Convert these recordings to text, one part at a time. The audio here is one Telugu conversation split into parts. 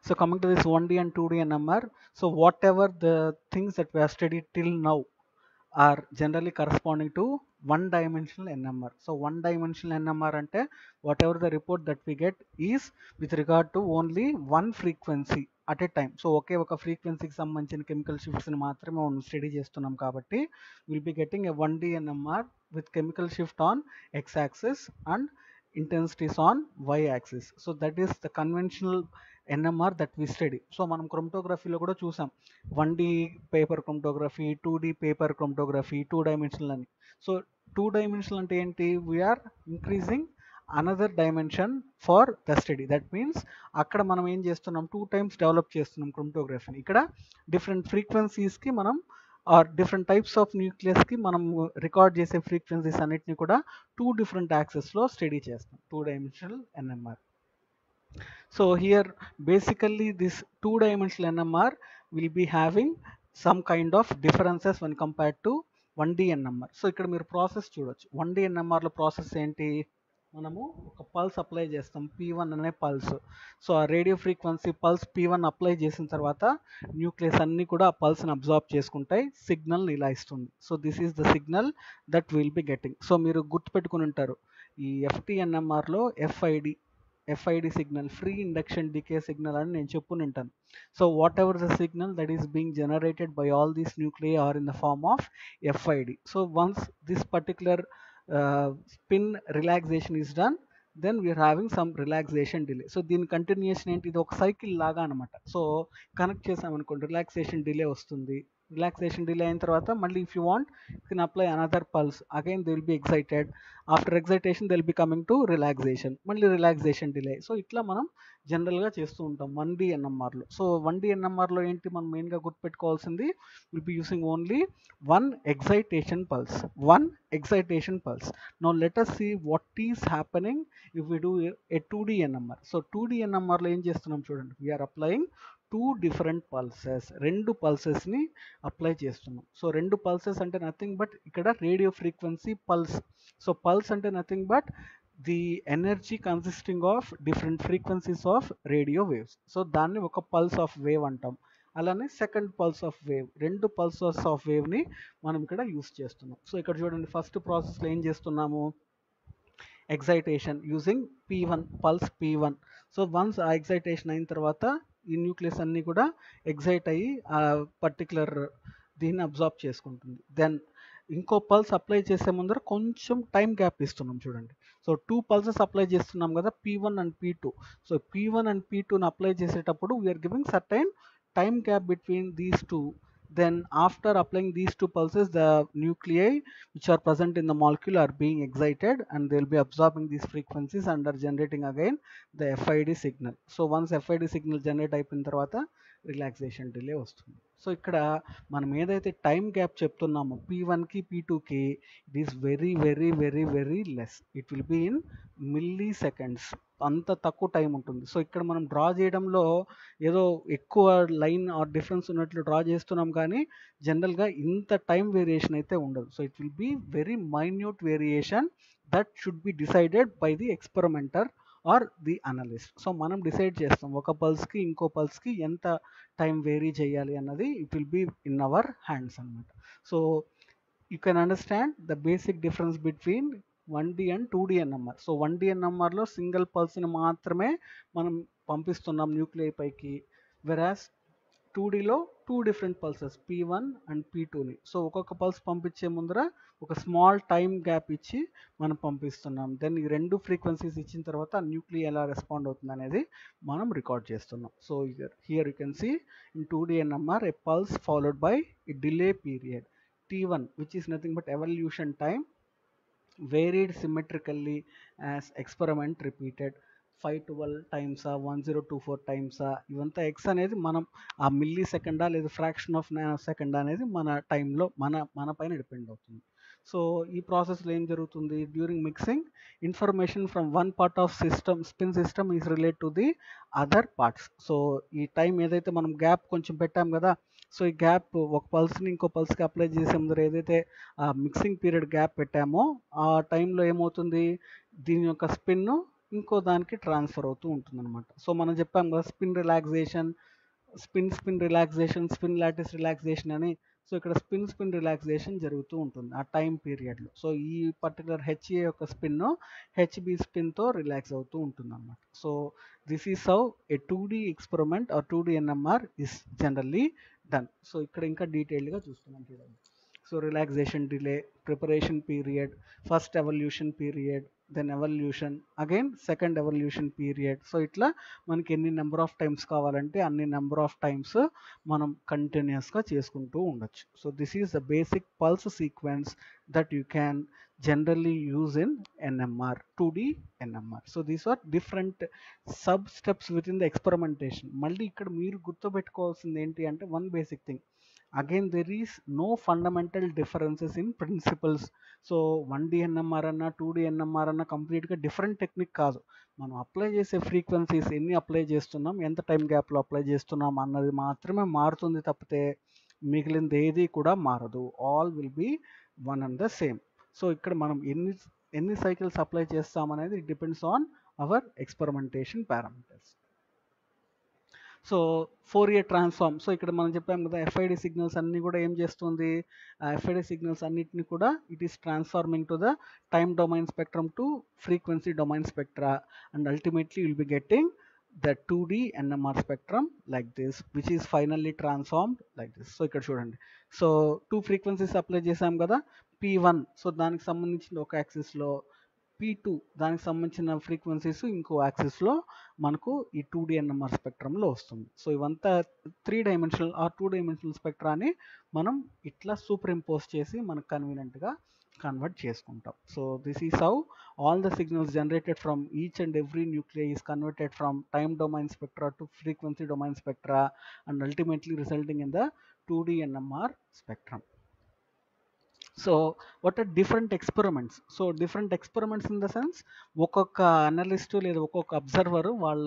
So coming to this 1D and 2D NMR, so whatever the things that we have studied till now are generally corresponding to one dimensional NMR. So one dimensional NMR ante whatever the report that we get is with regard to only one frequency at a time. So ఒకే ఒక ఫ్రీక్వెన్సీకి సంబంధించిన కెమికల్ షిఫ్ట్స్ని మాత్రమే మనం స్టడీ చేస్తున్నాం కాబట్టి will be getting a one D NMR with chemical shift on X axis and intensities on Y axis so that is the conventional NMR that we study so మనం క్రొమటోగ్రఫీలో కూడా చూసాం one D paper chromatography two D paper chromatography two dimensional అని సో టూ డైమెన్షనల్ అంటే ఏంటి we're increasing another dimension for the study that means అక్కడ మనం ఏం చేస్తున్నాం టూ టైమ్స్ డెవలప్ చేస్తున్నాం క్రొమటోగ్రఫీని ఇక్కడ డిఫరెంట్ ఫ్రీక్వెన్సీస్కి మనం ఆర్ డిఫరెంట్ టైప్స్ ఆఫ్ న్యూక్లియస్కి మనం రికార్డ్ చేసే ఫ్రీక్వెన్సీస్ అన్నిటిని కూడా టూ డిఫరెంట్ యాక్సెస్లో స్టడీ చేస్తాం two dimensional NMR so here basically this two dimensional NMR will be having some kind of differences one compare to one D NMR so ఇక్కడ మీరు ప్రాసెస్ చూడొచ్చు వన్ డి ఎన్ఎంఆర్లో ప్రాసెస్ ఏంటి మనము ఒక పల్స్ అప్లై చేస్తాం పీ వన్ అనే పల్స్ సో ఆ radio frequency pulse P one apply చేసిన తర్వాత న్యూక్లియస్ అన్నీ కూడా ఆ పల్స్ని అబ్జార్బ్ చేసుకుంటాయి సిగ్నల్ ఇలా ఇస్తుంది so this is the signal that will be getting so మీరు గుర్తుపెట్టుకుని ఉంటారు ఈ ఎఫ్టీఎన్ఎంఆర్లో FID FID signal free induction decay signal అని నేను చెప్పుని ఉంటాను so whatever the signal that is being generated by all these nuclei are in the form of FID so once this particular spin relaxation is done then we're having some relaxation delay so దీని కంటిన్యూషన్ ఏంటి ఇది ఒక సైకిల్ లాగా అనమాట సో కనెక్ట్ చేసామనుకోండి రిలాక్సేషన్ డిలే వస్తుంది రిలాక్సేషన్ డిలే అయిన తర్వాత మళ్ళీ if you want can apply another pulse again they will be excited after excitation they will be coming to relaxation మళ్ళీ రిలాక్సేషన్ డిలే సో ఇట్లా మనం జనరల్గా చేస్తూ ఉంటాం వన్ డి ఎన్ఎంఆర్లో సో వన్ డి ఎన్ఎంఆర్లో ఏంటి మనం మెయిన్గా గుర్తుపెట్టుకోవాల్సింది will be using only one excitation pulse one excitation pulse no let us see what is happening if we do a two D NMR so two D ఎన్ఎంఆర్లో ఏం చేస్తున్నాం చూడండి we're applying two different pulses రెండు పల్సెస్ని అప్లై చేస్తున్నాం సో రెండు పల్సెస్ అంటే నథింగ్ బట్ ఇక్కడ radio frequency pulse so pulse అంటే nothing but the energy consisting of different frequencies of radio waves so దాన్ని ఒక పల్స్ ఆఫ్ వేవ్ అంటాం అలానే సెకండ్ పల్స్ ఆఫ్ వేవ్ రెండు పల్సెస్ ఆఫ్ వేవ్ని మనం ఇక్కడ యూస్ చేస్తున్నాం సో ఇక్కడ చూడండి ఫస్ట్ ప్రాసెస్లో ఏం చేస్తున్నాము excitation using P one pulse P one so once ఆ ఎగ్జైటేషన్ అయిన తర్వాత ఈ న్యూక్లియస్ అన్నీ కూడా ఎగ్జైట్ అయ్యి ఆ పర్టికులర్ దీన్ని అబ్జార్బ్ చేసుకుంటుంది దెన్ ఇంకో పల్స్ అప్లై చేసే ముందర కొంచెం టైం గ్యాప్ ఇస్తున్నాం చూడండి సో టూ పల్సెస్ అప్లై చేస్తున్నాం కదా P one and P two so P one and P టూని అప్లై చేసేటప్పుడు we're giving certain time gap between these two then after applying these two pulses the nuclei which are present in the molecule are being excited and they will be absorbing these frequencies and are generating again the FID signal so once FID signal generate అయిపోయిన తర్వాత రిలాక్సేషన్ డిలే వస్తుంది సో ఇక్కడ మనం ఏదైతే టైం గ్యాప్ చెప్తున్నామో పీ వన్కి పీ టూకి it is very very very very less it will be in milliseconds అంత తక్కువ టైం ఉంటుంది సో ఇక్కడ మనం డ్రా చేయడంలో ఏదో ఎక్కువ లైన్ ఆర్ డిఫరెన్స్ ఉన్నట్లు డ్రా చేస్తున్నాం కానీ జనరల్గా ఇంత టైం వేరియేషన్ అయితే ఉండదు so it will be very minute variation that should be decided by the experimenter or the analyst so మనం డిసైడ్ చేస్తాం ఒక పల్స్కి ఇంకో పల్స్కి ఎంత టైం వేరీ చేయాలి అన్నది it will be in our hands అనమాట so you can understand the basic difference between one D and two D NMR so one D ఎన్ఎంఆర్లో సింగిల్ పల్స్ని మాత్రమే మనం పంపిస్తున్నాం న్యూక్లియై పైకి వెరాస్ టూ డిలో two different pulses P one and P టూని సో ఒక్కొక్క పల్స్ పంపించే ముందర ఒక స్మాల్ టైం గ్యాప్ ఇచ్చి మనం పంపిస్తున్నాం దెన్ ఈ రెండు ఫ్రీక్వెన్సీస్ ఇచ్చిన తర్వాత న్యూక్లియై ఎలా రెస్పాండ్ అవుతుంది అనేది మనం రికార్డ్ చేస్తున్నాం so here you can see in two D NMR a pulse followed by ఈ delay period T one which is nothing but evolution time varied symmetrically as experiment repeated five twelve టైమ్సా వన్ జీరో టూ ఫోర్ టైమ్సా ఇవంతా ఎక్స్ అనేది మనం ఆ మిల్లీ సెకండా లేదా ఫ్రాక్షన్ ఆఫ్ నానో సెకండ్ అనేది మన టైంలో మన మన పైన డిపెండ్ అవుతుంది సో ఈ ప్రాసెస్లో ఏం జరుగుతుంది during mixing information from one part of system spin system is relate to the other parts so ఈ టైం ఏదైతే మనం గ్యాప్ కొంచెం పెట్టాం కదా సో ఈ గ్యాప్ ఒక పల్స్ని ఇంకో పల్స్కి అప్లై చేసే ముందర ఏదైతే ఆ మిక్సింగ్ పీరియడ్ గ్యాప్ పెట్టామో ఆ టైంలో ఏమవుతుంది దీని యొక్క స్పిన్ ఇంకో దానికి ట్రాన్స్ఫర్ అవుతూ ఉంటుంది అనమాట సో మనం చెప్పాం కదా spin relaxation spin spin relaxation spin lattice relaxation అని సో ఇక్కడ స్పిన్ స్పిన్ రిలాక్సేషన్ జరుగుతూ ఉంటుంది ఆ టైం పీరియడ్లో సో ఈ పర్టికులర్ హెచ్ఏ యొక్క స్పిన్ హెచ్బి స్పిన్తో రిలాక్స్ అవుతూ ఉంటుంది అనమాట so this is how a two D experiment or two D NMR is generally done so ఇక్కడ ఇంకా డీటెయిల్డ్గా చూస్తున్నాం చూడండి so relaxation delay preparation period first evolution period then evolution again second evolution period so ఇట్లా మనకి ఎన్ని నెంబర్ ఆఫ్ టైమ్స్ కావాలంటే అన్ని నెంబర్ ఆఫ్ టైమ్స్ మనం కంటిన్యూస్గా చేసుకుంటూ ఉండొచ్చు so this is the basic pulse sequence that you can generally use in NMR two D NMR so these are different sub steps within the experimentation మళ్ళీ ఇక్కడ మీరు గుర్తుపెట్టుకోవాల్సింది ఏంటి అంటే one basic thing again there is no fundamental differences in principles so one D NMR అన్న టూ డి ఎన్ఎంఆర్ అన్న కంప్లీట్గా డిఫరెంట్ టెక్నిక్ కాదు మనం అప్లై చేసే ఫ్రీక్వెన్సీస్ ఎన్ని అప్లై చేస్తున్నాం ఎంత టైం గ్యాప్లో అప్లై చేస్తున్నాం అన్నది మాత్రమే మారుతుంది తప్పితే మిగిలింది ఏది కూడా మారదు all will be one and the same so ఇక్కడ మనం ఎన్ని ఎన్ని సైకిల్స్ అప్లై చేస్తాం అనేది depends on our experimentation parameters so Fourier transform so ఇక్కడ మనం చెప్పాం కదా ఎఫ్ఐడి సిగ్నల్స్ అన్నీ కూడా ఏం చేస్తుంది ఎఫ్ఐడి సిగ్నల్స్ అన్నిటిని కూడా it is transforming to the time domain spectrum to frequency domain spectra and ultimately will be getting the 2D NMR spectrum like this which is finally transformed like this so ఇక్కడ చూడండి సో టూ ఫ్రీక్వెన్సీస్ అప్లై చేసాం కదా పీ వన్ సో దానికి సంబంధించిన ఒక యాక్సిస్లో పీ టూ దానికి సంబంధించిన ఫ్రీక్వెన్సీస్ ఇంకో యాక్సిస్లో మనకు ఈ టూ డి ఎన్ఎంఆర్ స్పెక్ట్రంలో వస్తుంది సో ఇవంతా three dimensional or two dimensional స్పెక్ట్రాన్ని మనం ఇట్లా సూపర్ ఇంపోజ్ చేసి మనకు కన్వీనియంట్గా కన్వర్ట్ చేసుకుంటాం so this is how all the signals generated from each and every nuclei is converted from time domain spectra to frequency domain spectra and ultimately resulting in the 2D NMR spectrum. So what are different experiments so different experiments in the sense ఒక్కొక్క అనలిస్ట్ లేదా ఒక్కొక్క అబ్జర్వర్ వాళ్ళ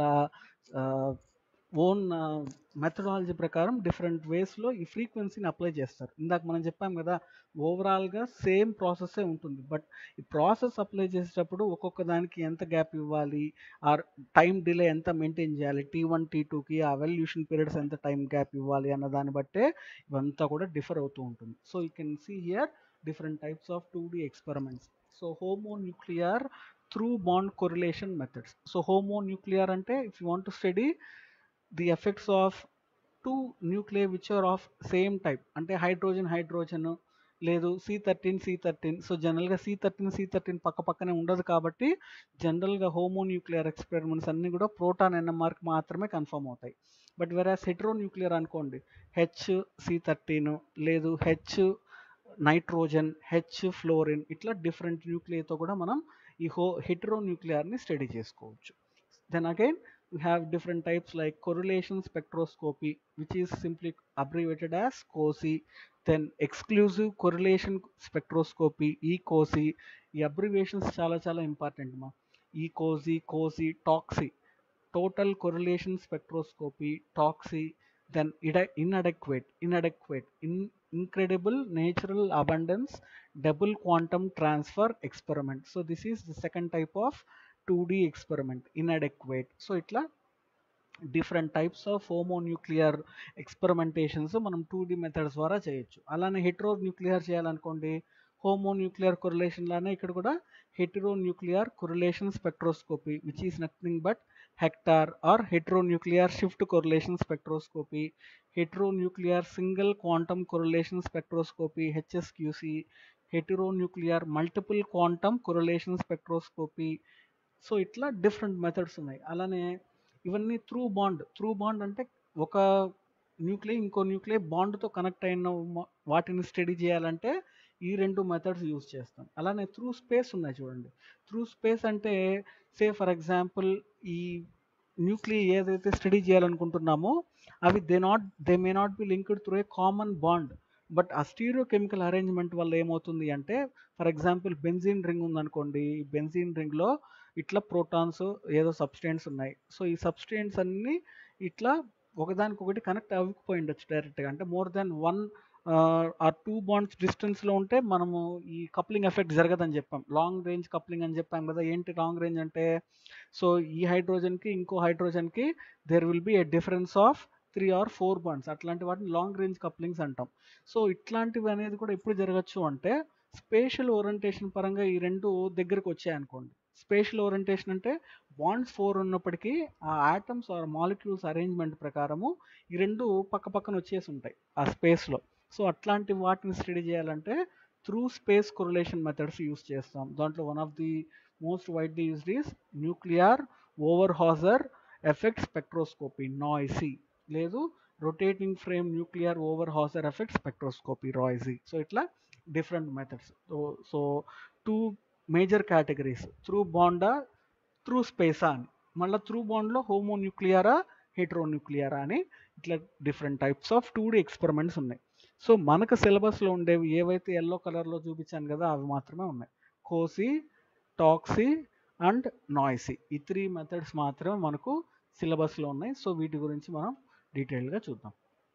ఓన్ మెథడాలజీ ప్రకారం డిఫరెంట్ వేస్లో ఈ ఫ్రీక్వెన్సీని అప్లై చేస్తారు ఇందాక మనం చెప్పాం కదా ఓవరాల్గా సేమ్ ప్రాసెస్సే ఉంటుంది బట్ ఈ ప్రాసెస్ అప్లై చేసేటప్పుడు ఒక్కొక్క దానికి ఎంత గ్యాప్ ఇవ్వాలి ఆర్ టైం డిలే ఎంత మెయింటైన్ చేయాలి టీ వన్ టీ టూకి ఆ వెల్యూషన్ పీరియడ్స్ ఎంత టైం గ్యాప్ ఇవ్వాలి అన్న దాన్ని బట్టే ఇవంతా కూడా డిఫర్ అవుతూ ఉంటుంది so you can see here different types of 2D experiments. So homonuclear through bond correlation methods. So homonuclear ante if you want to study the effects of two nuclei which are of same type అంటే హైడ్రోజన్ హైడ్రోజన్ లేదు C thirteen C thirteen so జనరల్గా సి థర్టీన్ సి థర్టీన్ పక్క పక్కనే ఉండదు కాబట్టి జనరల్గా హోమోన్యూక్లియర్ ఎక్స్పెరిమెంట్స్ అన్నీ కూడా ప్రోటాన్ ఎన్ఎంఆర్కి మాత్రమే కన్ఫర్మ్ అవుతాయి బట్ వెరాస్ హెట్రోన్యూక్లియర్ అనుకోండి హెచ్ సి థర్టీన్ లేదు హెచ్ నైట్రోజన్ హెచ్ ఫ్లోరిన్ ఇట్లా డిఫరెంట్ న్యూక్లియర్తో కూడా మనం ఈ హో హెట్రోన్యూక్లియర్ని స్టడీ చేసుకోవచ్చు then again we have different types like correlation spectroscopy which is simply abbreviated as COSI then exclusive correlation spectroscopy ECOSI ఈ అబ్రివేషన్స్ చాలా చాలా ఇంపార్టెంట్ మా ECOSY COSY TOCSY total correlation spectroscopy TOCSY then ఇడ INADEQUATE INADEQUATE in incredible natural abundance double quantum transfer experiment so this is the second type of 2d experiment inadequate so itla different types of homonuclear experimentations మనం టూ డి మెథడ్స్ ద్వారా చేయొచ్చు అలానే హెట్రో న్యూక్లియర్ చేయాలనుకోండి హోమోన్యూక్లియర్ కొరిలేషన్ లానే ఇక్కడ కూడా heteronuclear correlation spectroscopy which is nothing but HETCOR or heteronuclear shift correlation spectroscopy heteronuclear single quantum correlation spectroscopy HSQC heteronuclear multiple quantum correlation spectroscopy so ఇట్లా డిఫరెంట్ మెథడ్స్ ఉన్నాయి అలానే ఇవన్నీ త్రూ బాండ్ త్రూ బాండ్ అంటే ఒక న్యూక్లియర్ ఇంకో న్యూక్లియర్ బాండ్తో కనెక్ట్ అయిన మ- వాటిని స్టడీ చేయాలంటే ఈ రెండు మెథడ్స్ యూజ్ చేస్తాం అలానే త్రూ స్పేస్ ఉన్నాయి చూడండి త్రూ స్పేస్ అంటే సే ఫర్ ఎగ్జాంపుల్ ఈ న్యూక్లియర్ ఏదైతే స్టడీ చేయాలనుకుంటున్నామో అవి they not they may not be linked through a common bond but ఆ స్టీరియో కెమికల్ అరేంజ్మెంట్ వల్ల ఏమవుతుంది అంటే ఫర్ ఎగ్జాంపుల్ బెంజిన్ రింగ్ ఉందనుకోండి ఈ బెంజిన్ రింగ్లో ఇట్లా ప్రోటాన్స్ ఏదో సబ్స్టెంట్స్ ఉన్నాయి సో ఈ సబ్స్టెంట్స్ అన్నీ ఇట్లా ఒకదానికొకటి కనెక్ట్ అవ్వకపోయి ఉండొచ్చు డైరెక్ట్గా అంటే మోర్ దాన్ వన్ ఆ టూ బాండ్స్ డిస్టెన్స్లో ఉంటే మనము ఈ కప్లింగ్ ఎఫెక్ట్ జరగదని చెప్పాం లాంగ్ రేంజ్ కప్లింగ్ అని చెప్పాం కదా ఏంటి లాంగ్ రేంజ్ అంటే సో ఈ హైడ్రోజన్కి ఇంకో హైడ్రోజన్కి there will be a difference of three or four bonds అట్లాంటి వాటిని లాంగ్ రేంజ్ కప్లింగ్స్ అంటాం సో ఇట్లాంటివి అనేది కూడా ఎప్పుడు జరగచ్చు అంటే స్పేషల్ ఓరియంటేషన్ పరంగా ఈ రెండు దగ్గరకు వచ్చాయనుకోండి స్పేషల్ ఓరియంటేషన్ అంటే బాండ్స్ ఫోర్ ఉన్నప్పటికీ ఆ ఆటమ్స్ ఆర్ మాలిక్యూల్స్ అరేంజ్మెంట్ ప్రకారము ఈ రెండు పక్క పక్కన వచ్చేసి ఉంటాయి ఆ స్పేస్లో సో అట్లాంటి వాటిని స్టడీ చేయాలంటే through space correlation methods use చేస్తాం దాంట్లో one of the most widely used is nuclear Overhauser effect spectroscopy NOESY లేదు rotating frame nuclear Overhauser effect spectroscopy ROESY so ఇట్లా different methods so so two major categories through బాండా త్రూ స్పేసా అని మళ్ళీ త్రూ బాండ్లో హోమోన్యూక్లియరా హెట్రోన్యూక్లియరా అని ఇట్లా different types of two D experiments ఉన్నాయి సో మనకు సిలబస్లో ఉండేవి ఏవైతే ఎల్లో కలర్లో చూపించాను కదా అవి మాత్రమే ఉన్నాయి కోసి టాక్సీ అండ్ నాయిసీ ఈ త్రీ మెథడ్స్ మాత్రమే మనకు సిలబస్లో ఉన్నాయి సో వీటి గురించి మనం డీటెయిల్గా చూద్దాం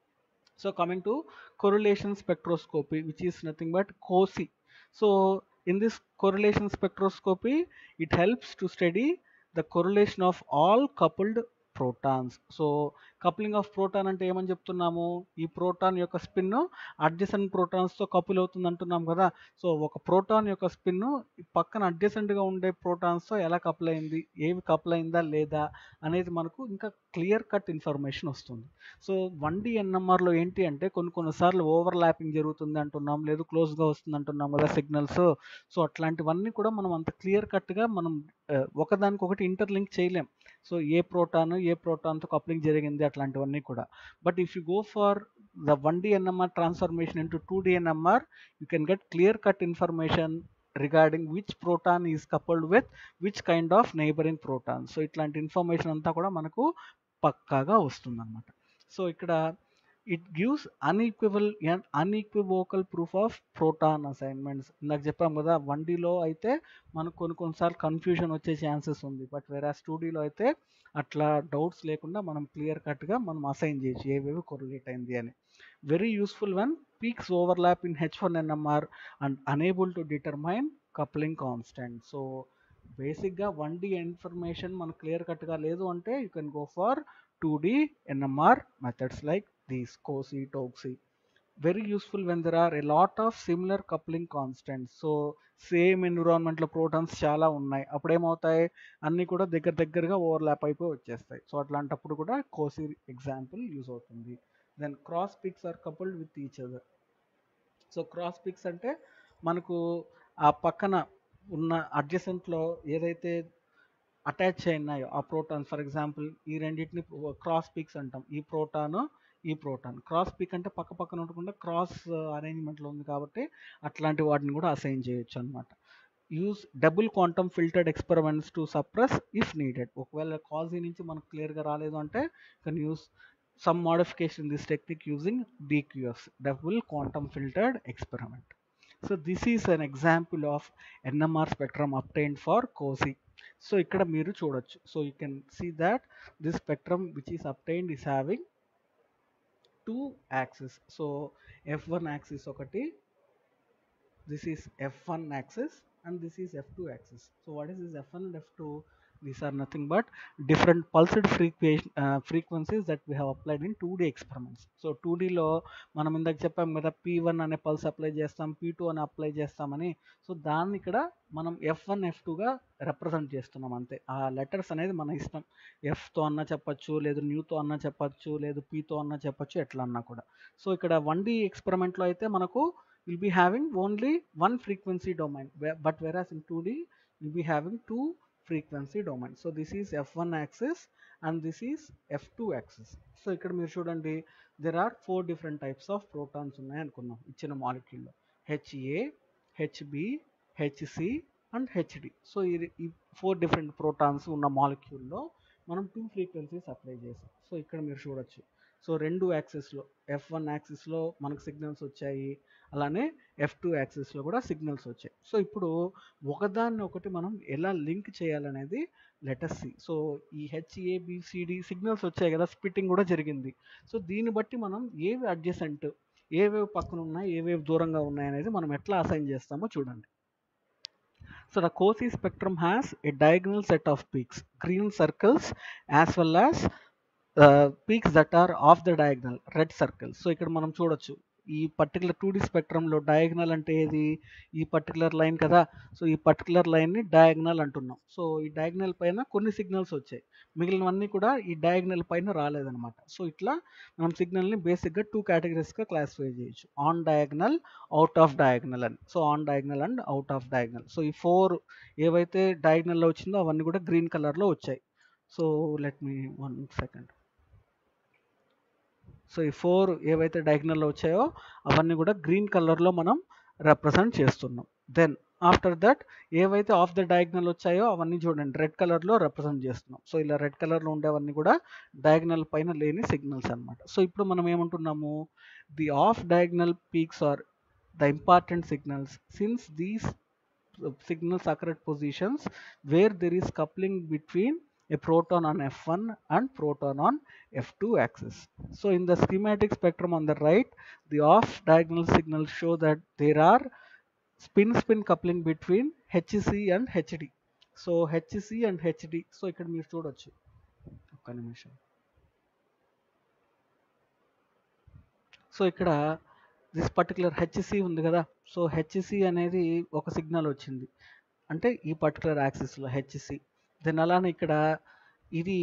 so coming to correlation spectroscopy which is nothing but COSI. So in this correlation spectroscopy it helps to study the correlation of all coupled protons. So coupling of proton అంటే ఏమని చెప్తున్నాము ఈ ప్రోటాన్ యొక్క స్పిన్ అడ్జసెంట్ ప్రోటాన్స్తో కపుల్ అవుతుంది అంటున్నాం కదా సో ఒక ప్రోటాన్ యొక్క స్పిన్ పక్కన అడ్జసెంట్గా ఉండే ప్రోటాన్స్తో ఎలా కపుల్ అయింది ఏవి కపుల్ అయిందా లేదా అనేది మనకు ఇంకా క్లియర్ కట్ ఇన్ఫర్మేషన్ వస్తుంది సో వన్ డి ఎన్ఎంఆర్లో ఏంటి అంటే కొన్ని కొన్నిసార్లు ఓవర్ ల్యాపింగ్ జరుగుతుంది అంటున్నాం లేదు క్లోజ్గా వస్తుంది అంటున్నాం కదా సిగ్నల్స్ సో అట్లాంటివన్నీ కూడా మనం అంత క్లియర్ కట్గా మనం ఆ, ఒకదానికొకటి ఇంటర్లింక్ చేయలేం సో ఏ ప్రోటాన్ ఏ ప్రోటాన్తో కప్లింగ్ జరిగింది అట్లాంటివన్నీ కూడా but if you go for the one D NMR transformation into two D NMR you can get clear cut information regarding which proton is coupled with which kind of neighbouring proton so ఇట్లాంటి ఇన్ఫర్మేషన్ అంతా కూడా మనకు పక్కాగా వస్తుందన్నమాట సో ఇక్కడ it gives unequivocal unequivocal proof of proton assignments ఇందాక చెప్పాం కదా వన్ డీలో అయితే మనకు కొన్ని కొన్నిసార్లు కన్ఫ్యూజన్ వచ్చే ఛాన్సెస్ ఉంది బట్ వేరే స్టూడియోలో అయితే అట్లా డౌట్స్ లేకుండా మనం క్లియర్ కట్గా మనం అసైన్ చేయొచ్చు ఏవేవి కొరిలేట్ అయింది అని very useful when peaks overlap in H one NMR and enable to determine coupling constant so బేసిక్గా వన్ డి ఇన్ఫర్మేషన్ మనకు క్లియర్ కట్గా లేదు అంటే you can go for two D NMR methods like these COSY TOCSY very useful when there are a lot of similar coupling constants so same ఎన్విరాన్మెంట్లో ప్రోటాన్స్ చాలా ఉన్నాయి అప్పుడేమవుతాయి అన్నీ కూడా దగ్గర దగ్గరగా ఓవర్లాప్ అయిపోయి వచ్చేస్తాయి సో అట్లాంటప్పుడు కూడా కోసి ఎగ్జాంపుల్ యూజ్ అవుతుంది then cross peaks are coupled with each other so cross peaks అంటే మనకు ఆ పక్కన ఉన్న అడ్జసెంట్లో ఏదైతే అటాచ్ అయినాయో ఆ ప్రోటాన్ ఫర్ ఎగ్జాంపుల్ ఈ రెండింటిని క్రాస్ పిక్స్ అంటాం ఈ ప్రోటాను ఈ ప్రోటాన్ క్రాస్ పిక్ అంటే పక్క పక్కన ఉండకుండా క్రాస్ అరేంజ్మెంట్లో ఉంది కాబట్టి అట్లాంటి వాటిని కూడా అసైన్ చేయొచ్చు అనమాట use double quantum filtered experiments to suppress if needed ఒకవేళ కాజీ నుంచి మనకు క్లియర్గా రాలేదు అంటే can use some modification in this technique using DQS, double quantum filtered experiment. So this is an example of NMR spectrum obtained for COSI. So ఇక్కడ మీరు చూడొచ్చు so you can see that this spectrum which is obtained is having two axis so F one axis ఒకటి this is F one axis and this is F two axis so what is this F one and F two these are nothing but different pulsed frequency, uh, frequencies that we have applied in 2D experiments. So 2Dలో మనం ఇందాక చెప్పాం కదా పీ వన్ అనే పల్స్ అప్లై చేస్తాం పీ టూ అని అప్లై చేస్తామని సో దాన్ని ఇక్కడ మనం ఎఫ్ వన్ ఎఫ్ టూగా రిప్రజెంట్ చేస్తున్నాం అంతే ఆ లెటర్స్ అనేది మన ఇష్టం ఎఫ్తో అన్నా చెప్పచ్చు లేదు న్యూతో అన్నా చెప్పచ్చు లేదు పీతో అన్నా చెప్పచ్చు ఎట్లా అన్నా కూడా సో ఇక్కడ వన్ డి ఎక్స్పెరిమెంట్లో అయితే మనకు will be having only one frequency domain but whereas in two D will be having two frequency domain. So this is F1 axis and this is F2 axis. So ఇక్కడ మీరు చూడండి there are four different types of protons ఉన్నాయి అనుకున్నాం ఇచ్చిన మాలిక్యూల్లో HA HB HC and HD so ఈ ఫోర్ డిఫరెంట్ ప్రోటాన్స్ ఉన్న మాలిక్యూల్లో మనం టూ ఫ్రీక్వెన్సీస్ అప్లై చేసాం సో ఇక్కడ మీరు చూడొచ్చు సో రెండు యాక్సెస్లో ఎఫ్ వన్ యాక్సిస్లో మనకు సిగ్నల్స్ వచ్చాయి అలానే ఎఫ్ టూ యాక్సిస్లో కూడా సిగ్నల్స్ వచ్చాయి సో ఇప్పుడు ఒకదాన్ని ఒకటి మనం ఎలా లింక్ చేయాలనేది లెటర్సి సో ఈ హెచ్ఏబిసిడి సిగ్నల్స్ వచ్చాయి కదా స్పిట్టింగ్ కూడా జరిగింది సో దీన్ని బట్టి మనం ఏవి అడ్జసెంట్ ఏ వేవ్ పక్కన ఉన్నాయి ఏ వేవ్ దూరంగా ఉన్నాయి అనేది మనం ఎట్లా అసైన్ చేస్తామో చూడండి So the COSI spectrum has a diagonal set of peaks, green circles as well as uh, peaks that are off the diagonal, red circles. So ఇక్కడ మనం చూడొచ్చు ఈ పర్టికులర్ టూ డి స్పెక్ట్రంలో డయాగ్నల్ అంటే ఏది ఈ పర్టికులర్ లైన్ కదా సో ఈ పర్టికులర్ లైన్ని డయాగ్నల్ అంటున్నాం సో ఈ డయాగ్నల్ పైన కొన్ని సిగ్నల్స్ వచ్చాయి మిగిలినవన్నీ కూడా ఈ డయాగ్నల్ పైన రాలేదన్నమాట సో ఇట్లా మనం సిగ్నల్ని బేసిక్గా టూ కేటగిరీస్గా క్లాసిఫై చేయొచ్చు on diagonal out of diagonal అని so on diagonal and out of diagonal so ఈ ఫోర్ ఏవైతే డయాగ్నల్లో వచ్చిందో అవన్నీ కూడా గ్రీన్ కలర్లో వచ్చాయి so let me one second so ఈ ఫోర్ ఏవైతే డయాగ్నల్లో వచ్చాయో అవన్నీ కూడా గ్రీన్ కలర్లో మనం రిప్రజెంట్ చేస్తున్నాం దెన్ ఆఫ్టర్ దట్ ఏవైతే ఆఫ్ ద డయాగ్నల్ వచ్చాయో అవన్నీ చూడండి రెడ్ కలర్లో రిప్రజెంట్ చేస్తున్నాం సో ఇలా రెడ్ కలర్లో ఉండేవన్నీ కూడా డయాగ్నల్ పైన లేని సిగ్నల్స్ అనమాట సో ఇప్పుడు మనం ఏమంటున్నాము the off diagonal peaks are the important signals since these signals occur at positions where there is coupling between a proton on F1 and proton on F2 axis. So in the schematic spectrum on the right, the off diagonal signals show that there are spin-spin coupling between HC and HD. So HC and HD. So ఇక్కడ మీరు చూడొచ్చు ఒక్క నిమిషం సో ఇక్కడ దిస్ పర్టికులర్ హెచ్సి ఉంది కదా సో హెచ్సి అనేది ఒక సిగ్నల్ వచ్చింది అంటే ఈ పర్టికులర్ యాక్సిస్లో హెచ్సి దెన్ అలానే ఇక్కడ ఇది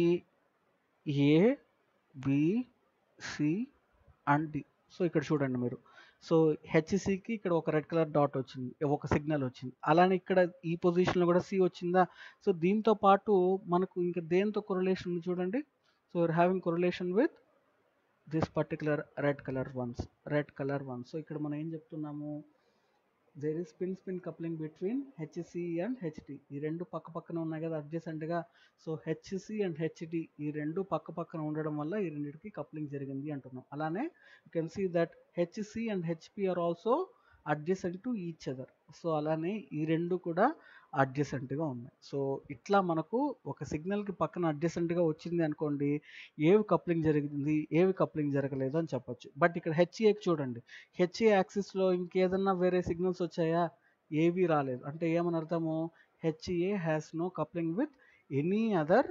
A B C and D so ఇక్కడ చూడండి మీరు సో హెచ్సికి ఇక్కడ ఒక రెడ్ కలర్ డాట్ వచ్చింది ఒక సిగ్నల్ వచ్చింది అలానే ఇక్కడ ఈ పొజిషన్లో కూడా సి వచ్చిందా సో దీంతో పాటు మనకు ఇంకా దేంతో కొరలేషన్ ఉంది చూడండి so you're having correlation with this particular red colour ones red colour ones so ఇక్కడ మనం ఏం చెప్తున్నాము there is spin spin coupling between HC and HD ఈ రెండు పక్క పక్కన ఉన్నాయి కదా అడ్జసెంట్గా సో హెచ్సి అండ్ హెచ్డి ఈ రెండు పక్క పక్కన ఉండడం వల్ల ఈ రెండింటికి కప్లింగ్ జరిగింది అంటున్నాం అలానే you can see that HC and HP are also adjacent to each other so అలానే ఈ రెండు కూడా అడ్జసెంట్గా ఉన్నాయి సో ఇట్లా మనకు ఒక సిగ్నల్కి పక్కన అడ్జసెంట్గా వచ్చింది అనుకోండి ఏవి కప్లింగ్ జరిగింది ఏవి కప్లింగ్ జరగలేదు అని చెప్పొచ్చు బట్ ఇక్కడ హెచ్ఏకి చూడండి హెచ్ఏ యాక్సిస్లో ఇంకేదన్నా వేరే సిగ్నల్స్ వచ్చాయా ఏవి రాలేదు అంటే ఏమని అర్థము HA has no coupling with any other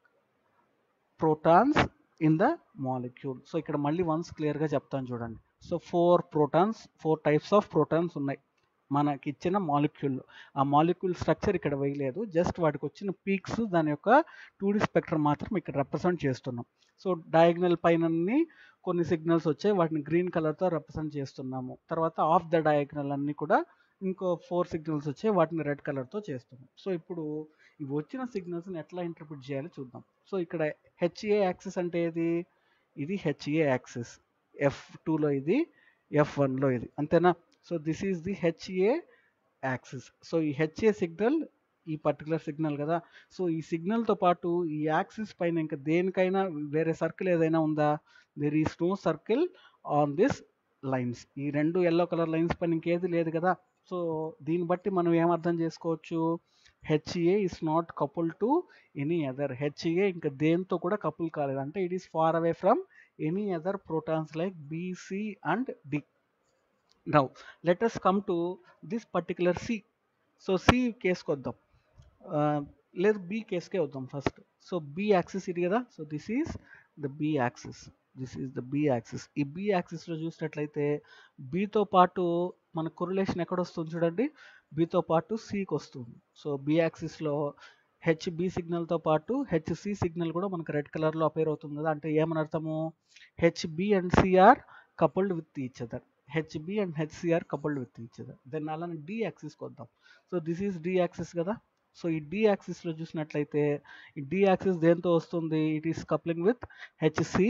protons in the molecule so ఇక్కడ మళ్ళీ వన్స్ క్లియర్గా చెప్తాను చూడండి so four protons four types of protons ఉన్నాయి మనకి ఇచ్చిన మాలిక్యూల్ ఆ మాలిక్యూల్ స్ట్రక్చర్ ఇక్కడ వేయలేదు జస్ట్ వాటికి వచ్చిన పీక్స్ దాని యొక్క టూ డి స్పెక్ట్రమ్ మాత్రం ఇక్కడ రిప్రజెంట్ చేస్తున్నాం సో డయాగ్నల్ పైన కొన్ని సిగ్నల్స్ వచ్చాయి వాటిని గ్రీన్ కలర్తో రిప్రజెంట్ చేస్తున్నాము తర్వాత ఆఫ్ ద డయాగ్నల్ అన్ని కూడా ఇంకో ఫోర్ సిగ్నల్స్ వచ్చాయి వాటిని రెడ్ కలర్తో చేస్తున్నాం సో ఇప్పుడు ఇవి వచ్చిన సిగ్నల్స్ని ఎట్లా ఇంటర్ప్రిట్ చేయాలో చూద్దాం సో ఇక్కడ హెచ్ఏ యాక్సిస్ అంటే ఏది ఇది హెచ్ఏ యాక్సిస్ ఎఫ్ టూలో ఇది ఎఫ్ వన్లో ఇది అంతేనా so this is the HA axis so ఈ హెచ్ఏ సిగ్నల్ ఈ పర్టికులర్ సిగ్నల్ కదా సో ఈ సిగ్నల్తో పాటు ఈ యాక్సిస్ పైన ఇంకా దేనికైనా వేరే సర్కిల్ ఏదైనా ఉందా there is no circle on this lines ఈ రెండు ఎల్లో కలర్ లైన్స్ పైన ఇంకేది లేదు కదా సో దీన్ని బట్టి మనం ఏమర్థం చేసుకోవచ్చు HA is not couple to any other HA ఇంకా దేంతో కూడా కపుల్ కాలేదు అంటే it is far away from any other protons like BC and D now let us come to this particular C so C కేసుకి వద్దాం లేదు బి కేసుకే వద్దాం ఫస్ట్ సో బి యాక్సిస్ ఇది కదా so this is the B axis this is the B axis ఈ బి యాక్సిస్లో చూసినట్లయితే బితో పాటు మన కొరిలేషన్ ఎక్కడ వస్తుంది చూడండి బితో పాటు సికి వస్తుంది సో బి యాక్సిస్లో హెచ్బి సిగ్నల్తో పాటు హెచ్సి సిగ్నల్ కూడా మనకు రెడ్ కలర్లో అపేర్ అవుతుంది కదా అంటే ఏమని అర్థము HB and C are coupled with each other HB and HC are coupled with each other then అలానే డి యాక్సిస్కి వద్దాం so this is D axis కదా సో ఈ డి యాక్సిస్లో చూసినట్లయితే ఈ డి యాక్సిస్ దేంతో వస్తుంది it is coupling with HC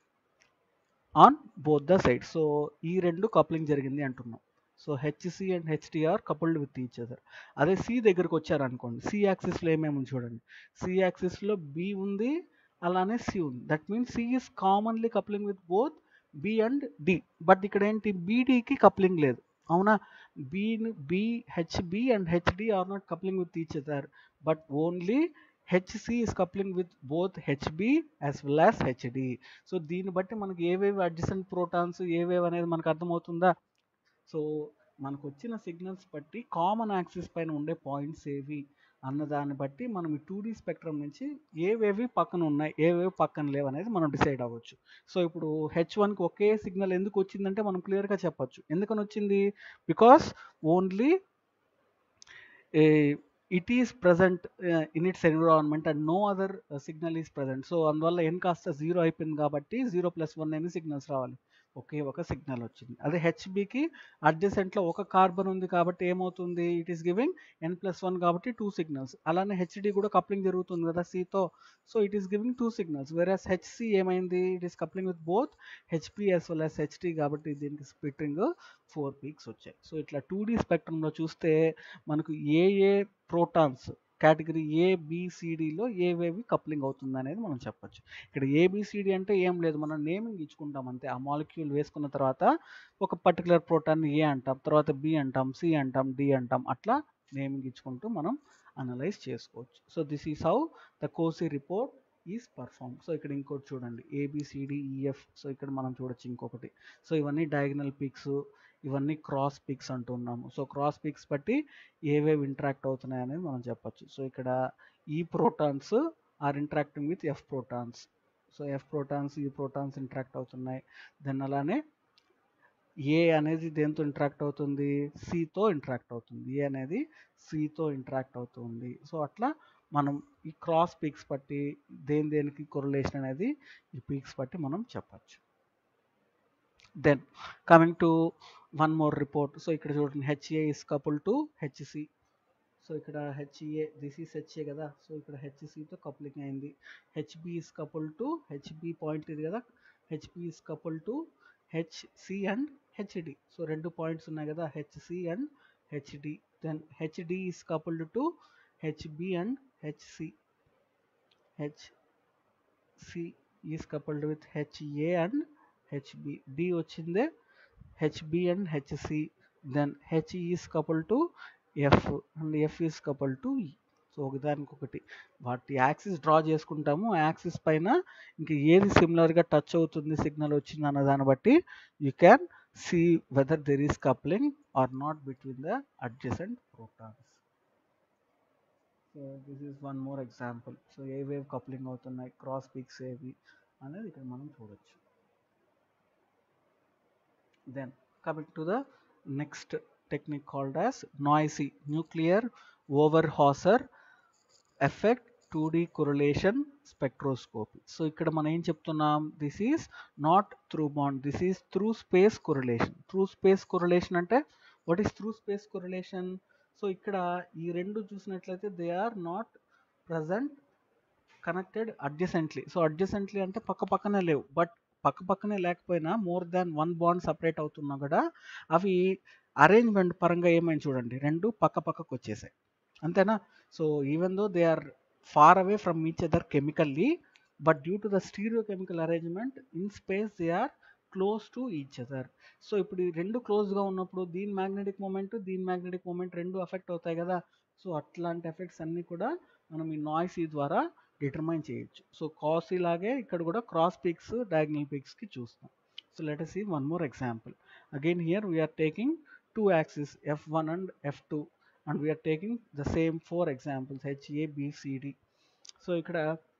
on both the side so ఈ రెండు కప్లింగ్ జరిగింది అంటున్నాం so HC and HD are coupled with each other అదే సి దగ్గరకు వచ్చారనుకోండి సి యాక్సిస్లో ఏమేమి చూడండి సి యాక్సిస్లో బి ఉంది అలానే సి ఉంది that means C is commonly coupling with both B and D but ఇక్కడ ఏంటి బీడీకి కప్లింగ్ లేదు అవునా B B HB and HD are not coupling with each other but only HC is coupling with both HB as well as HD so దీన్ని బట్టి మనకి ఏవేవి అడ్జసెంట్ ప్రోటాన్స్ ఏవేవి అనేది మనకు అర్థమవుతుందా సో మనకు వచ్చిన సిగ్నల్స్ బట్టి కామన్ యాక్సిస్ పైన ఉండే పాయింట్స్ ఏవి అన్న దాన్ని బట్టి మనం ఈ టూ డీ స్పెక్ట్రమ్ నుంచి ఏవేవి పక్కన ఉన్నాయి ఏవేవి పక్కన లేవు అనేది మనం డిసైడ్ అవ్వచ్చు సో ఇప్పుడు హెచ్ వన్కి ఒకే సిగ్నల్ ఎందుకు వచ్చిందంటే మనం క్లియర్గా చెప్పొచ్చు ఎందుకని వచ్చింది because only it is present in its environment and no other signal is present so అందువల్ల ఎన్ కాస్త జీరో అయిపోయింది కాబట్టి జీరో ప్లస్ వన్ ఎన్ని సిగ్నల్స్ రావాలి ఒకే ఒక సిగ్నల్ వచ్చింది అదే హెచ్బికి అడ్జసెంట్లో ఒక కార్బన్ ఉంది కాబట్టి ఏమవుతుంది it is giving N plus one కాబట్టి టూ సిగ్నల్స్ అలానే హెచ్డి కూడా కప్లింగ్ జరుగుతుంది కదా సితో so it is giving two signals వేరే హెచ్సి ఏమైంది it is coupling with both HB as well as HD కాబట్టి దీనికి స్ప్లిట్టింగ్ ఫోర్ పీక్స్ వచ్చాయి సో ఇట్లా టూ డీ స్పెక్ట్రంలో చూస్తే మనకు ఏ ఏ ప్రోటాన్స్ కేటగిరీ ఏబిసిడిలో ఏవేవి కప్లింగ్ అవుతుంది అనేది మనం చెప్పొచ్చు ఇక్కడ ఏబిసిడి అంటే ఏం లేదు మనం నేమింగ్ ఇచ్చుకుంటాం అంతే ఆ మాలిక్యూల్ వేసుకున్న తర్వాత ఒక పర్టికులర్ ప్రోటాన్ ఏ అంటాం తర్వాత బి అంటాం సి అంటాం డి అంటాం అట్లా నేమింగ్ ఇచ్చుకుంటూ మనం అనలైజ్ చేసుకోవచ్చు so this is how the COSY report is perform so ఇక్కడ ఇంకోటి చూడండి ఏబిసిడిఈఎఫ్ సో ఇక్కడ మనం చూడొచ్చు ఇంకొకటి సో ఇవన్నీ డయాగ్నల్ పిక్స్ ఇవన్నీ క్రాస్ పిక్స్ అంటున్నాము సో క్రాస్ పిక్స్ బట్టి ఏవేవి ఇంటరాక్ట్ అవుతున్నాయి అనేది మనం చెప్పొచ్చు సో ఇక్కడ ఈ protons are interacting with F protons so F protons ఈ ప్రోటాన్స్ ఇంటరాక్ట్ అవుతున్నాయి దెన్ అలానే ఏ అనేది దేంతో ఇంటరాక్ట్ అవుతుంది సితో ఇంటరాక్ట్ అవుతుంది ఏ అనేది సితో ఇంటరాక్ట్ అవుతుంది సో అట్లా మనం ఈ క్రాస్ పిక్స్ బట్టి దేని దేనికి కొరలేషన్ అనేది ఈ పిక్స్ బట్టి మనం చెప్పచ్చు then coming to one more report so ఇక్కడ చూడండి HA is couple to HC so ఇక్కడ హెచ్ఏ దిస్ ఈస్ హెచ్ఏ కదా సో ఇక్కడ హెచ్సితో కప్లింగ్ అయింది HB is couple to HB point ఇది కదా HB is couple to HC and HD so రెండు పాయింట్స్ ఉన్నాయి కదా HC and HD then HD is coupled to HB and HC HC is coupled with HA and HB D వచ్చిందే HB and HC then H is couple to F and F is couple to E so ఒకదానికి ఒకటి వాటి యాక్సిస్ డ్రా చేసుకుంటాము ఆ యాక్సిస్ పైన ఇంక ఏది సిమిలర్గా టచ్ అవుతుంది సిగ్నల్ వచ్చింది అన్న దాన్ని బట్టి you can see whether there is coupling or not between the adjacent protons so this is one more example so ఏ వేవ్ కప్లింగ్ అవుతున్నాయి క్రాస్ పిక్స్ ఏవి అనేది ఇక్కడ మనం చూడొచ్చు then coming to the next technique called as noisy nuclear overhauser effect 2D correlation spectroscopy so ఇక్కడ మనం ఏం చెప్తున్నాం this is not through bond this is through space correlation through space correlation అంటే what is through space correlation so ఇక్కడ ఈ రెండు చూసినట్లయితే they are not present connected adjacently so adjacently అంటే పక్క పక్కనే లేవు బట్ పక్క పక్కనే లేకపోయినా more than one bond separate అవుతున్నా కూడా అవి అరేంజ్మెంట్ పరంగా ఏమైంది చూడండి రెండు పక్క పక్కకు వచ్చేసాయి అంతేనా so even though they are far away from each other chemically but due to the stereo chemical arrangement in space they are close to each other so ఇప్పుడు ఈ రెండు క్లోజ్గా ఉన్నప్పుడు దీని మ్యాగ్నెటిక్ మూమెంట్ దీని మ్యాగ్నెటిక్ మూమెంట్ రెండు ఎఫెక్ట్ అవుతాయి కదా సో అట్లాంటి ఎఫెక్ట్స్ అన్నీ కూడా మనం ఈ నాయిస్ ద్వారా డిటర్మైన్ చేయొచ్చు సో కాసీ లాగే ఇక్కడ కూడా క్రాస్ పిక్స్ డయాగ్నల్ పిక్స్కి చూస్తాం so let see one more example again here we're taking two axis F one and F two and we're taking the same four examples HABCD so ఇక్కడ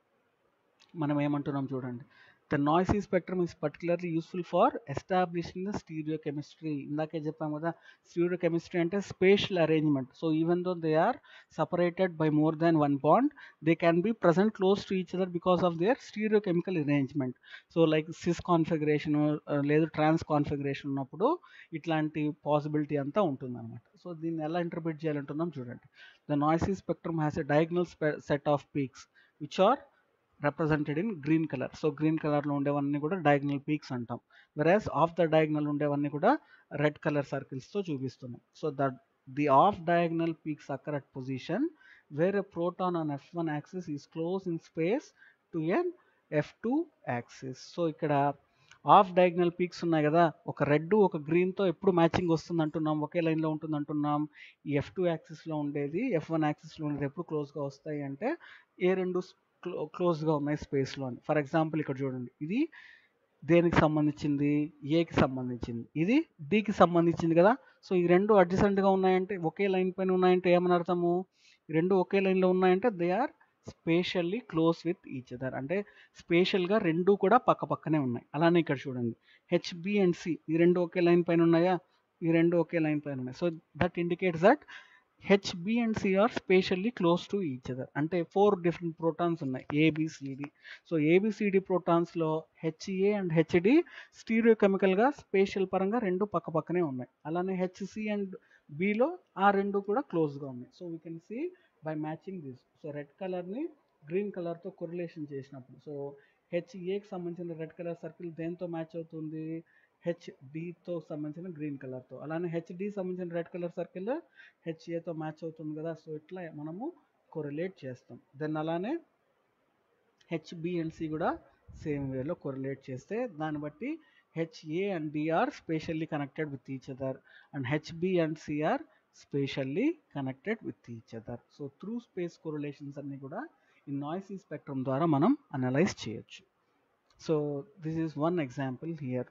మనం ఏమంటున్నాం చూడండి the NOESY spectrum is particularly useful for establishing the stereo chemistry ఇందాకే చెప్పాం కదా స్టీరియో కెమిస్ట్రీ అంటే spatial arrangement so even though they are separated by more than one bond they can be present close to each other because of their stereo chemical arrangement so like cis configuration లేదు ట్రాన్స్ కాన్ఫిగరేషన్ ఉన్నప్పుడు ఇట్లాంటి పాసిబిలిటీ అంతా ఉంటుందన్నమాట సో దీన్ని ఎలా ఇంటర్ప్రిట్ చేయాలంటున్నాం చూడండి the NOESY spectrum has a diagonal set of peaks which are represented in green color so green కలర్లో ఉండేవన్నీ కూడా డయాగ్నల్ పీక్స్ అంటాం వెరాజ్ ఆఫ్ ద డయాగ్నల్ ఉండేవన్నీ కూడా రెడ్ కలర్ సర్కిల్స్తో చూపిస్తున్నాం so that the off diagonal peaks occur at position where a proton on F one axis is close in space to an F two axis so ఇక్కడ ఆఫ్ డయాగ్నల్ పీక్స్ ఉన్నాయి కదా ఒక రెడ్ ఒక గ్రీన్తో ఎప్పుడు మ్యాచింగ్ వస్తుంది అంటున్నాం ఒకే లైన్లో ఉంటుంది అంటున్నాం ఈ ఎఫ్ టూ యాక్సిస్లో ఉండేది ఎఫ్ వన్ యాక్సిస్లో ఉండేది ఎప్పుడు క్లోజ్గా వస్తాయి అంటే ఏ రెండు క్లో క్లోజ్గా ఉన్నాయి స్పేస్లో అని ఫర్ ఎగ్జాంపుల్ ఇక్కడ చూడండి ఇది దేనికి సంబంధించింది ఏకి సంబంధించింది ఇది డికి సంబంధించింది కదా సో ఈ రెండు అడ్జసెంట్గా ఉన్నాయంటే ఒకే లైన్ పైన ఉన్నాయంటే ఏమని అర్థము ఈ రెండు ఒకే లైన్లో ఉన్నాయంటే they are spatially close with each other అంటే స్పేషల్గా రెండు కూడా పక్క పక్కనే ఉన్నాయి అలానే ఇక్కడ చూడండి హెచ్బి అండ్ సి ఈ రెండు ఒకే లైన్ పైన ఉన్నాయా ఈ రెండు ఒకే లైన్ పైన ఉన్నాయి so that indicates that HB and C are spatially close to each other అంటే ఫోర్ డిఫరెంట్ ప్రోటాన్స్ ఉన్నాయి ఏబిసిడి సో ఏబిసిడి ప్రోటాన్స్లో హెచ్ఏ అండ్ హెచ్డి స్టీరియో కెమికల్గా స్పేషల్ పరంగా రెండు పక్క పక్కనే ఉన్నాయి అలానే హెచ్సి అండ్ బిలో ఆ రెండు కూడా క్లోజ్గా ఉన్నాయి so we can see by matching this so red కలర్ని గ్రీన్ కలర్తో కొరిలేషన్ చేసినప్పుడు సో హెచ్ఏకి సంబంధించిన రెడ్ కలర్ సర్కిల్ దేంతో మ్యాచ్ అవుతుంది హెచ్డితో సంబంధించిన గ్రీన్ కలర్తో అలానే హెచ్డి సంబంధించిన రెడ్ కలర్ సర్కిల్ హెచ్ఏతో మ్యాచ్ అవుతుంది కదా సో ఇట్లా మనము కొరిలేట్ చేస్తాం దెన్ అలానే హెచ్బి అండ్ సి కూడా సేమ్ వేలో కొరిలేట్ చేస్తే దాన్ని బట్టి HA and D are spatially connected with each other and HB and CR స్పేషల్లీ connected with each other so through space correlations అన్నీ కూడా ఈ నాయిసీ స్పెక్ట్రమ్ ద్వారా మనం అనలైజ్ చేయొచ్చు so this is one example here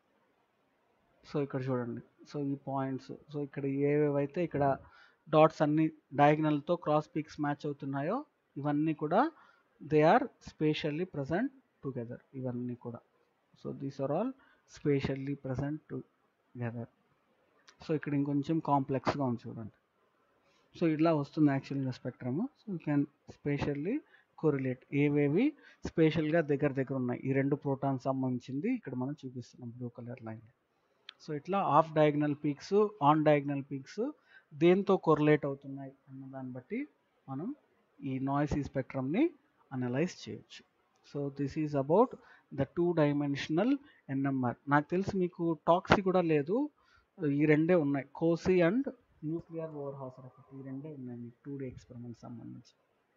so ఇక్కడ చూడండి సో ఈ పాయింట్స్ సో ఇక్కడ ఏవేవైతే ఇక్కడ డాట్స్ అన్ని డయాగ్నల్తో క్రాస్ పిక్స్ మ్యాచ్ అవుతున్నాయో ఇవన్నీ కూడా they are spatially present together ఇవన్నీ కూడా so these are all spatially present together so ఇక్కడ ఇంకొంచెం కాంప్లెక్స్గా ఉంది చూడండి సో ఇట్లా వస్తుంది యాక్చువల్గా spectrum so you can spatially correlate ఏవేవి స్పేషల్గా దగ్గర దగ్గర ఉన్నాయి ఈ రెండు ప్రోటాన్ సంబంధించింది ఇక్కడ మనం చూపిస్తున్నాం బ్లూ కలర్ లైన్ సో ఇట్లా off diagonal peaks on diagonal peaks దేంతో కొరలేట్ అవుతున్నాయి అన్న దాన్ని బట్టి మనం ఈ నాయిసీ స్పెక్ట్రమ్ని అనలైజ్ చేయొచ్చు so this is about the two dimensional NMR నాకు తెలిసి మీకు టాక్సీ కూడా లేదు ఈ రెండే ఉన్నాయి COSY and nuclear Overhauser effect ఈ రెండే ఉన్నాయి మీకు టూ డే ఎక్స్పెరిమెంట్ సంబంధించి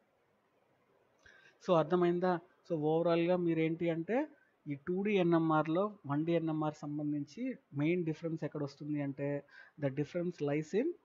సో అర్థమైందా సో ఓవరాల్గా మీరు ఏంటి అంటే ఈ టూ డి ఎన్ఎంఆర్లో వన్ డి ఎన్ఎంఆర్ సంబంధించి మెయిన్ డిఫరెన్స్ ఎక్కడ వస్తుంది అంటే ద డిఫరెన్స్ లైస్ ఇన్